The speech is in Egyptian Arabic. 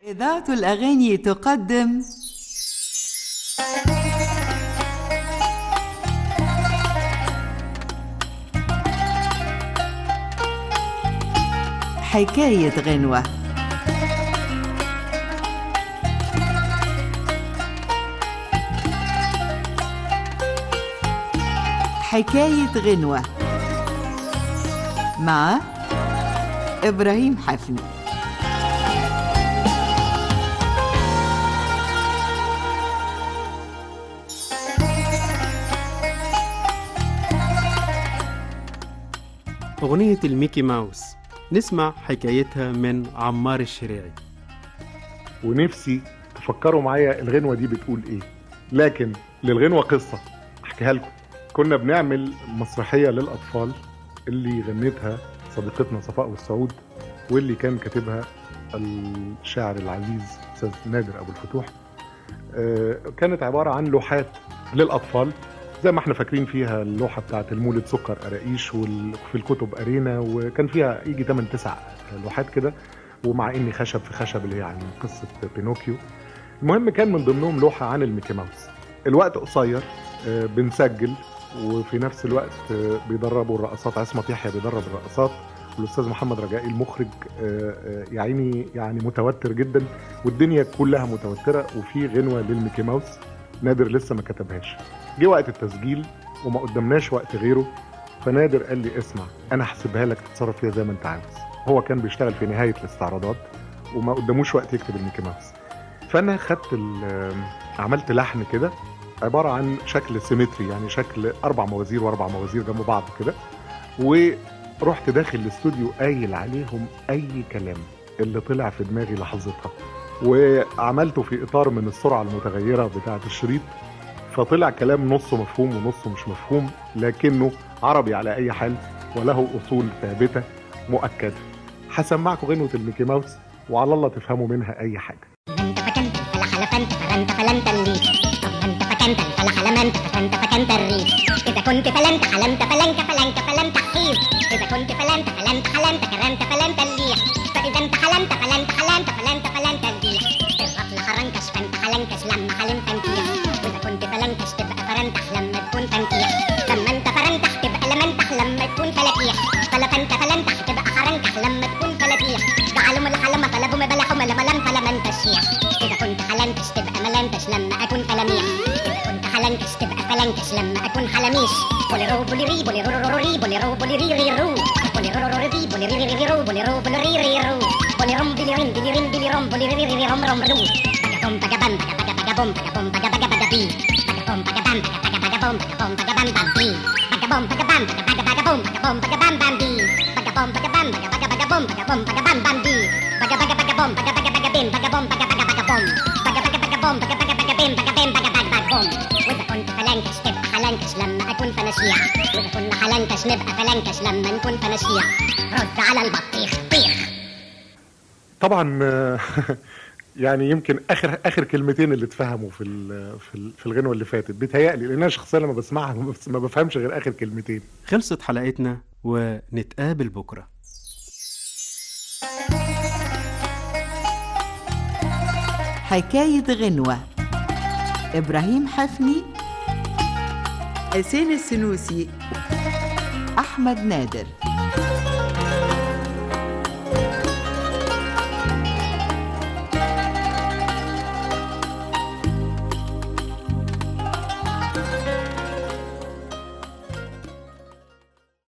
إذاعة الأغاني تقدم حكاية غنوة حكاية غنوة مع إبراهيم حفني أغنية الميكي ماوس نسمع حكايتها من عمار الشريعي ونفسي تفكروا معايا الغنوة دي بتقول ايه لكن للغنوة قصة احكيها لكم كنا بنعمل مسرحية للأطفال اللي غنتها صديقتنا صفاء والسعود واللي كان كاتبها الشاعر العزيز أستاذ نادر أبو الفتوح آه، كانت عبارة عن لوحات للأطفال زي ما احنا فاكرين فيها اللوحة بتاعت المولد سكر قراقيش وفي الكتب أرينا وكان فيها يجي 8 9 لوحات كده ومع اني خشب في خشب اللي هي عن قصة بينوكيو المهم كان من ضمنهم لوحة عن الميكي ماوس الوقت قصير آه، بنسجل وفي نفس الوقت آه، بيدربوا الرقصات عصمت يحيى بيدرب الرقصات والاستاذ محمد رجائي المخرج آه، آه، يا عيني يعني متوتر جدا والدنيا كلها متوتره وفي غنوه للميكي ماوس نادر لسه ما كتبهاش جه وقت التسجيل وما قدمناش وقت غيره فنادر قال لي اسمع انا هحسبها لك تتصرف فيها زي ما انت عاوز هو كان بيشتغل في نهايه الاستعراضات وما قدموش وقت يكتب الميكي ماوس فانا خدت ال- عملت لحن كده عباره عن شكل سيمتري يعني شكل اربع موازير واربع موازير جنب بعض كده ورحت داخل الاستوديو قايل عليهم اي كلام اللي طلع في دماغي لحظتها وعملته في اطار من السرعه المتغيره بتاعه الشريط فطلع كلام نصه مفهوم ونصه مش مفهوم لكنه عربي على اي حال وله اصول ثابته مؤكده هسمعكم غنوه الميكي ماوس وعلى الله تفهموا منها اي حاجه انت فكنت فلا حلفنت فرنت فلنت اللي طب انت فكنت فلا حلمنت فكنت فكنت الريف اذا كنت فلنت حلمت فلنك فلنك فلنت حيف اذا كنت فلنت فلنت حلمت كرنت فلنت الليح فاذا انت حلمت فلنت حلمت فلنت فلنت الريح الرفل حرنكش فانت حلنكش لما حلم فنتيح واذا كنت فلنكش تبقى فرنتح لما تكون فنتيح لما انت فرنتح تبقى لمنتح لما تكون فلاتيح فلفنت فلنتح تبقى حرنكح لما تكون فلاتيح جعلهم الحلمة طلبوا مبلحوا ململم فلمنت الشيح إذا كنت حلنتش تبقى ملنتش لما أكون فلميح إذا كنت حلنتش تبقى فلنكش لما أكون حلميش بولي رو بولي ري بولي رو رو رو ري بولي رو بولي ري ري رو بولي رو رو رو ري بولي ري ري ري رو بولي رو بولي ري ري رو بولي روم بولي رين بولي رين بولي روم بولي ري ري ري روم روم رو بقى بوم بقى بام بقى بقى بقى بوم بقى بوم بقى بقى بقى بي بقى بوم بقى بام بقى بقى بقى بوم بقى بوم بقى بام بام بي بقى بوم بقى بام بقى بقى بقى بوم بقى بوم بقى بام بام بي بقى بوم بقى بام بقى بقى بقى بوم بقى بوم بقى بام بام بي بقى بقى بقى بوم بقى بقى بقى بيم بقى بوم بقى بقى بقى بوم بقى بقى بقى بوم بقى بقى بقى بيم بقى بيم بقى بقى بقى بوم واذا كنت فلنكش تبقى حلنكش لما اكون فنشيع واذا كنا حلنكش نبقى فلنكش لما نكون فنشيع رد على البطيخ طيخ طبعا آه، يعني يمكن اخر اخر كلمتين اللي اتفهموا في ال- في ال- في الغنوه اللي فاتت بيتهيألي لان انا شخصيا لما بسمعها ما بس- ما بفهمش غير اخر كلمتين خلصت حلقتنا ونتقابل بكرة حكاية غنوة إبراهيم حفني حسين السنوسي أحمد نادر